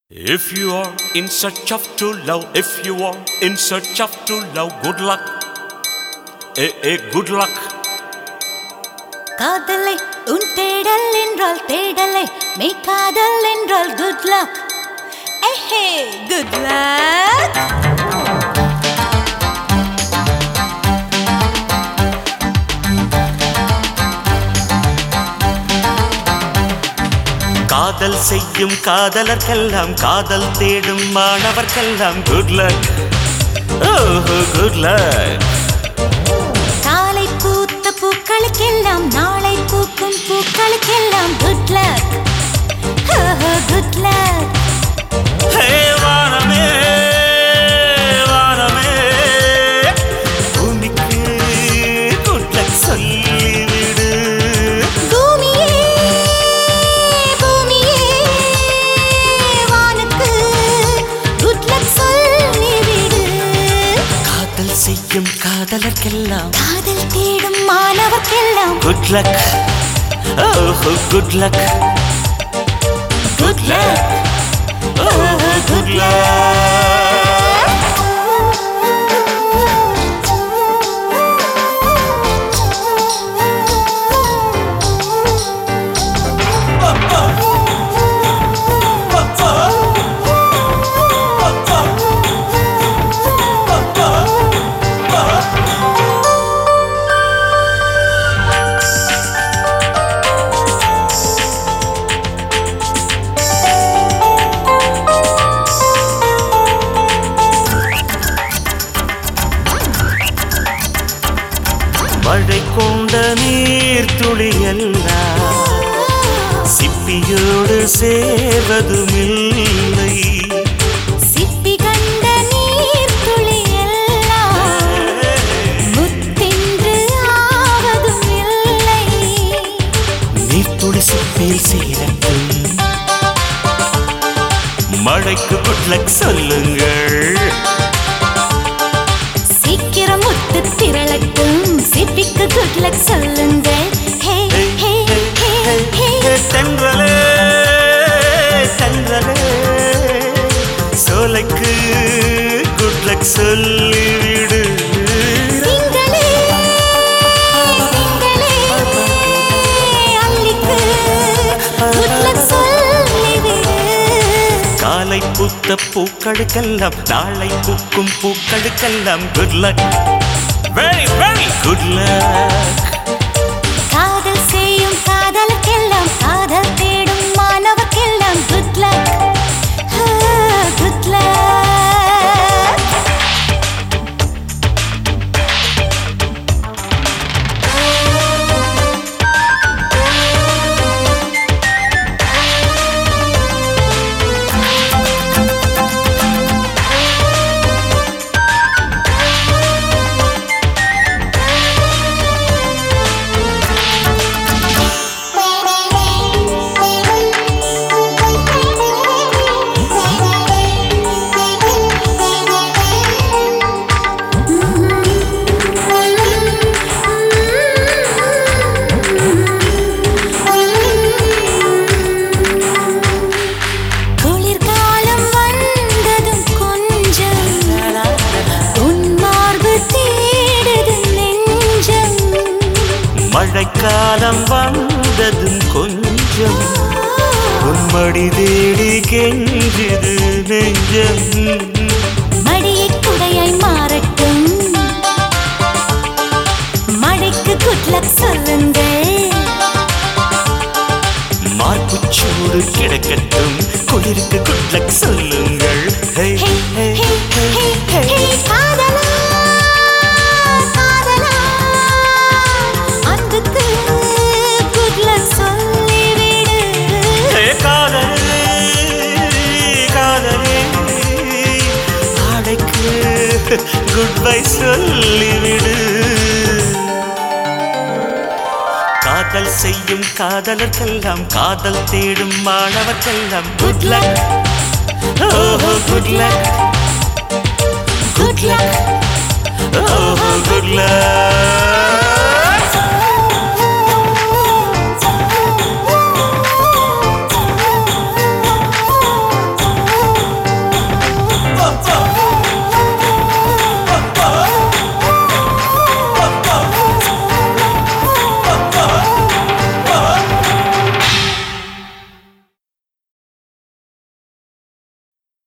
If you are in search of true love, if you are in search of true love, good luck. Eh, eh, good luck. காதலை உன் தேடல் என்றால் தேடலை மெய் காதல் என்றால் குட் லக் ஏஹே குட் லக் காதல் செய்யும் காதலர்க்கெல்லாம் காதல் தேடும் மாணவர்க்கெல்லாம் குட் லக் ஓஹோ குட் லக் காலை பூத்த பூக்களுக்கெல்லாம் நாளை பூக்கும் பூக்களுக்கெல்லாம் குட் லக் குட் லக் ஹே வானமே வானமே பூமிக்கு குட் லக் சொல்லிவிடு பூமியே பூமியே வானுக்கு குட் லக் சொல்லிவிடு காதல் செய்யும் காதலர்க்கெல்லாம் காதல் தேடும் மாணவர்க்கெல்லாம் குட் லக் ஓஹோ குட் லக் குட் லக் ஓஹோ குட் லக் மழை கொண்ட நீர் துளியெல்லாம் சிப்பியோடு சேர்வதுமில்லை சிப்பி கண்ட நீர் துளியெல்லாம் முத்தின்று ஆவதும் இல்லை நீர் துளி சிப்பியில் சேரட்டும் மழைக்கு குட்லக் சொல்லுங்கள் சீக்கிரம் முத்து திரளட்டும் சிப்பிக்கு குட் லக் சொல்லுங்கள் ஹே ஹே ஹே ஹே தென்றலே தென்றலே சோலைக்கு குட்லக் சொல்லிவிடு திங்களே திங்களே அல்லிக்கு குட் லக் சொல்லிவிடு காலை பூத்த பூக்களுக்கெல்லாம் நாளை பூக்கும் பூக்களுக்கெல்லாம் good luck very very good luck காதல் செய்யும் காதலுக்கெல்லாம் காதல் தேடும் மாணவர்க்கெல்லாம் குட் லக் குட் லக் குளிர்காலம் வந்ததும் கொஞ்சம் உன் மார்பு தேடுது நெஞ்சம் மழைக்காலம் வந்ததும் கொஞ்சம் உன்மடி தேடி கெஞ்சுது நெஞ்சம் மடியை குடையாய் மாறட்டும் மழைக்கு குட் லக் சொல்லுங்கள் மார்புச்சூடு கிடக்கட்டும் குளிருக்கு குட்லக் சொல்லுங்கள் ஹே, ஹே, ஹே, ஹே, ஹே, ஹே, ஹே. ஹே, காதலா, காதலா, அன்புக்கு good luck சொல்லிவிடு. ஹே, காதலே காதலே ஆடைக்கு குட் பை சொல்லிவிடு காதல் செய்யும் காதலர்க்கெல்லாம் காதல் தேடும் மாணவர்க்கெல்லாம் குட் லக் ஓஹோ குட் லக் குட் லக் ஓஹோ குட் லக்